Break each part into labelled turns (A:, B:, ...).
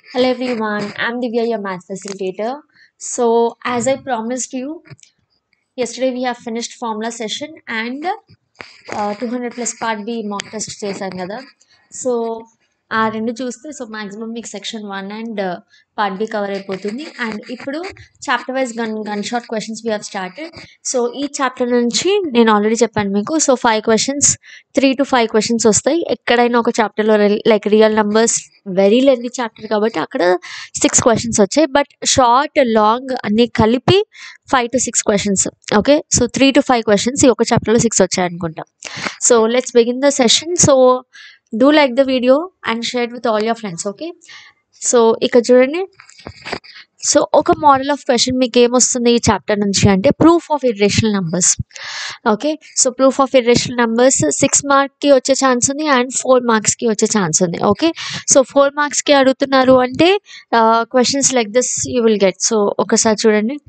A: Hello everyone, I'm Divya, your math facilitator. So, as I promised you, yesterday we have finished formula session and uh, 200 plus part B mock test చేశాం కదా so ఆ రెండు చూస్తే so maximum మీకు section one and part B cover అయిపోతుంది and ఇప్పుడు chapter wise gun gun short questions we have started so ఈ chapter నుంచి నేను ఆల్రెడీ చెప్పాను మీకు so five questions three to five questions వస్తాయి ఎక్కడైనా ఒక చాప్టర్లో like real numbers very lengthy chapter కాబట్టి అక్కడ సిక్స్ క్వశ్చన్స్ వచ్చాయి బట్ షార్ట్ లాంగ్ అన్నీ కలిపి five to six questions okay so three to five questions ఈ ఒక చాప్టర్లో సిక్స్ వచ్చాయి అనుకుంటా so let's begin the session so do like the video and share with all your friends okay so ఇక్కడ చూడండి so ఒక మోడల్ ఆఫ్ క్వశ్చన్ మీకు ఏమొస్తుంది ఈ చాప్టర్ నుంచి అంటే proof of irrational numbers okay so proof of irrational numbers six మార్క్కి వచ్చే ఛాన్స్ ఉంది అండ్ ఫోర్ మార్క్స్కి వచ్చే ఛాన్స్ ఉంది ఓకే సో ఫోర్ మార్క్స్కి అడుగుతున్నారు అంటే questions like this you will get so ఒకసారి చూడండి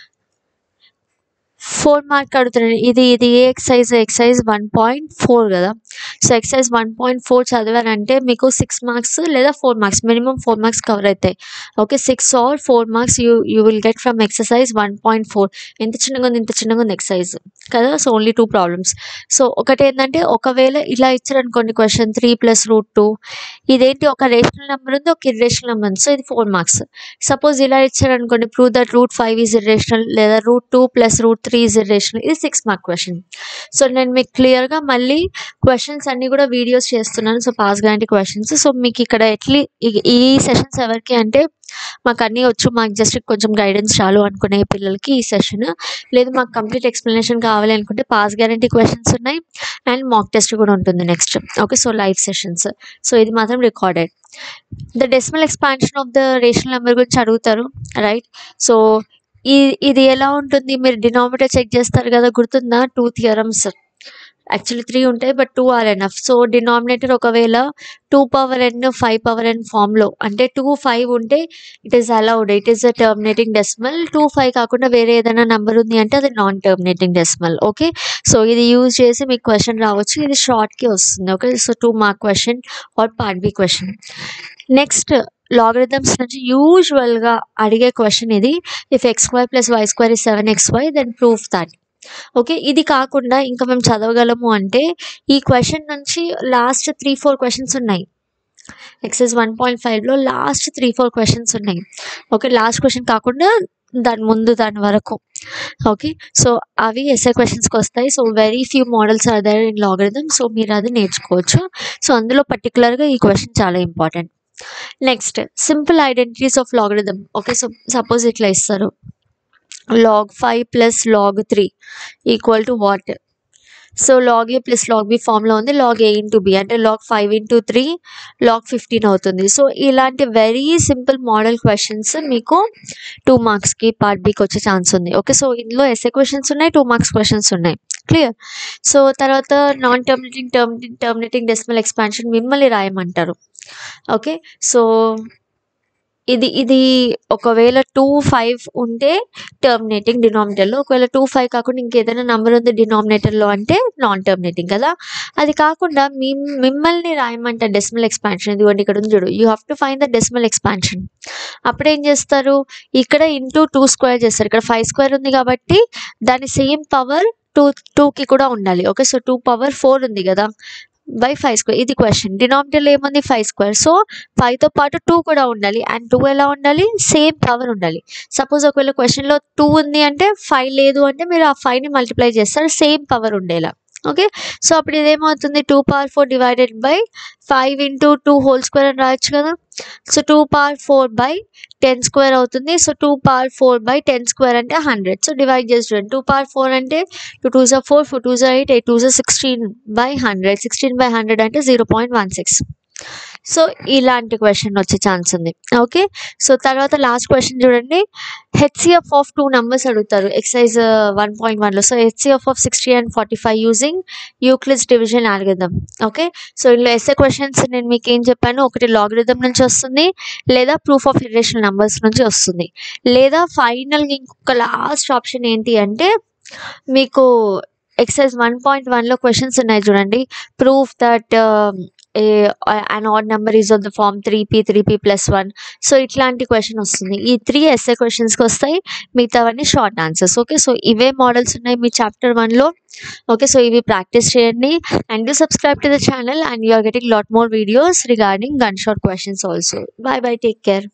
A: ఫోర్ మార్క్ అడుగుతున్నాను ఇది ఇది ఏ exercise exercise one point four కదా so exercise one point four చదివారంటే మీకు సిక్స్ మార్క్స్ లేదా four marks minimum four marks cover అవుతాయి okay six or four marks you you will get from exercise one point four ఎంత చిన్నగా ఉంది ఇంత చిన్నగా ఉంది ఎక్సైజ్ కదా so only two problems so ఒకటి ఏంటంటే ఒకవేళ ఇలా ఇచ్చారనుకోండి question three plus root two ఇదేంటి ఒక రేషనల్ నెంబర్ ఉంది ఒక ఇర్రేషనల్ నెంబర్ ఉంది సో ఇది ఫోర్ మార్క్స్ సపోజ్ ఇలా ఇచ్చారనుకోండి prove that root five is irrational లేదా root two plus root three is irrational ఇది సిక్స్ మార్క్ క్వశ్చన్ సో నేను మీకు క్లియర్గా మళ్ళీ క్వశ్చన్స్ అన్నీ కూడా వీడియోస్ చేస్తున్నాను so pass guarantee questions so మీకు ఇక్కడ ఎట్లీ ఈ సెషన్స్ ఎవరికి అంటే మాకు అన్నీ వచ్చు మాకు జస్ట్ కొంచెం గైడెన్స్ చాలు అనుకునే పిల్లలకి ఈ సెషన్ లేదు మాకు కంప్లీట్ ఎక్స్ప్లెనేషన్ కావాలి అనుకుంటే పాస్ గ్యారంటీ క్వశ్చన్స్ ఉన్నాయి అండ్ మాక్ టెస్ట్ కూడా ఉంటుంది next okay so live sessions so ఇది మాత్రం recorded the decimal expansion of the rational number గురించి అడుగుతారు రైట్ సో ఈ ఇది ఎలా ఉంటుంది మీరు డినామినేటర్ చెక్ చేస్తారు కదా గుర్తుందా టూ థియరమ్స్ యాక్చువల్లీ త్రీ ఉంటాయి but two are enough so denominator ఒకవేళ two power n five power n ఫామ్లో అంటే టూ ఫైవ్ ఉంటే it is allowed it is a terminating decimal two five కాకుండా వేరే ఏదైనా నెంబర్ ఉంది అంటే అది non terminating decimal okay so ఇది యూజ్ చేసి మీకు క్వశ్చన్ రావచ్చు ఇది షార్ట్కి వస్తుంది okay so two mark question or part B question next logarithms నుంచి యూజువల్గా అడిగే క్వశ్చన్ ఇది if x square plus y square is seven x y then proof that okay ఇది కాకుండా ఇంకా మేము చదవగలము అంటే ఈ క్వశ్చన్ నుంచి లాస్ట్ త్రీ ఫోర్ క్వశ్చన్స్ ఉన్నాయి ఎక్సైజ్ వన్ పాయింట్ ఫైవ్లో లాస్ట్ త్రీ ఫోర్ క్వశ్చన్స్ ఉన్నాయి ఓకే లాస్ట్ క్వశ్చన్ కాకుండా దాని ముందు దాని వరకు ఓకే సో అవి ఎస్ఏ క్వశ్చన్స్కి వస్తాయి so very few models are there in logarithm so మీరు అది నేర్చుకోవచ్చు సో అందులో పర్టికులర్గా ఈ క్వశ్చన్ చాలా important next simple identities of logarithm okay so suppose ఇట్లా ఇస్తారు log five plus log three equal to what so log a plus log b ఫామ్లో ఉంది లాగ్ ఏ ఇంటూ బి అంటే log five into three log fifteen అవుతుంది so ఇలాంటి very simple model questions మీకు two మార్క్స్కి part బికి వచ్చే chance ఉంది ఓకే సో ఇందులో ఎస్ఏ క్వశ్చన్స్ ఉన్నాయి టూ మార్క్స్ క్వశ్చన్స్ ఉన్నాయి క్లియర్ సో తర్వాత non terminating terminating terminating decimal expansion మిమ్మల్ని రాయమంటారు ఓకే సో ఇది ఇది ఒకవేళ టూ ఫైవ్ ఉంటే టర్మినేటింగ్ డినామినేటర్లో ఒకవేళ టూ ఫైవ్ కాకుండా ఇంకేదైనా నెంబర్ ఉంది డినామినేటర్లో అంటే నాన్ టర్మినేటింగ్ కదా అది కాకుండా మీ మిమ్మల్ని రాయమంట డెసిమల్ ఎక్స్పాన్షన్ ఇదిగోండి ఇక్కడ ఉంది చూడు you have to find the decimal expansion అప్పుడు ఏం చేస్తారు ఇక్కడ ఇంటూ టూ స్క్వేర్ చేస్తారు ఇక్కడ ఫైవ్ స్క్వేర్ ఉంది కాబట్టి దాని సేమ్ పవర్ టూ టూకి కూడా ఉండాలి okay so two power four ఉంది కదా బై ఫైవ్ స్క్వేర్ ఇది క్వశ్చన్ డినామినేటర్లో ఏముంది ఫైవ్ స్క్వేర్ సో ఫైవ్తో పాటు టూ కూడా ఉండాలి అండ్ టూ ఎలా ఉండాలి సేమ్ పవర్ ఉండాలి సపోజ్ ఒకవేళ క్వశ్చన్లో టూ ఉంది అంటే ఫైవ్ లేదు అంటే మీరు ఆ ఫైవ్ని మల్టిప్లై చేస్తారు సేమ్ పవర్ ఉండేలా ఓకే సో అప్పుడు ఇదేమవుతుంది two power four divided by five into two whole square అని రాయొచ్చు కదా so two power four by ten square అవుతుంది so two power four by ten square అంటే హండ్రెడ్ సో డివైడ్ చేసి చూడండి టూ పవర్ ఫోర్ అంటే టూ టూ జా four four two జా ఎయిట్ ఎయిట్ టూ జా sixteen by hundred sixteen by hundred అంటే zero point one six so ఇలాంటి question వచ్చే ఛాన్స్ ఉంది ఓకే సో తర్వాత లాస్ట్ క్వశ్చన్ చూడండి హెచ్సిఎఫ్ ఆఫ్ టూ నెంబర్స్ అడుగుతారు ఎక్సైజ్ వన్ పాయింట్ వన్లో so HCF of sixty and forty five using Euclid's division algorithm okay so ఇందులో SA questions నేను మీకు ఏం చెప్పాను ఒకటి లాగరిథం నుంచి వస్తుంది లేదా ప్రూఫ్ ఆఫ్ ఇరేషనల్ నెంబర్స్ నుంచి వస్తుంది లేదా ఫైనల్గా ఇంకొక లాస్ట్ ఆప్షన్ ఏంటి అంటే మీకు ఎక్సైజ్ వన్ పాయింట్ వన్లో క్వశ్చన్స్ ఉన్నాయి చూడండి proof that a an odd number is on the form three p three p plus one so ఇట్లాంటి క్వశ్చన్ వస్తుంది ఈ త్రీ ఎస్ఏ క్వశ్చన్స్కి వస్తాయి మిగతావన్నీ షార్ట్ ఆన్సర్స్ ఓకే సో ఇవే మోడల్స్ ఉన్నాయి మీ చాప్టర్ వన్లో ఓకే సో ఇవి ప్రాక్టీస్ చేయండి and do subscribe to the channel and you are getting lot more videos regarding gun shot questions also bye bye take care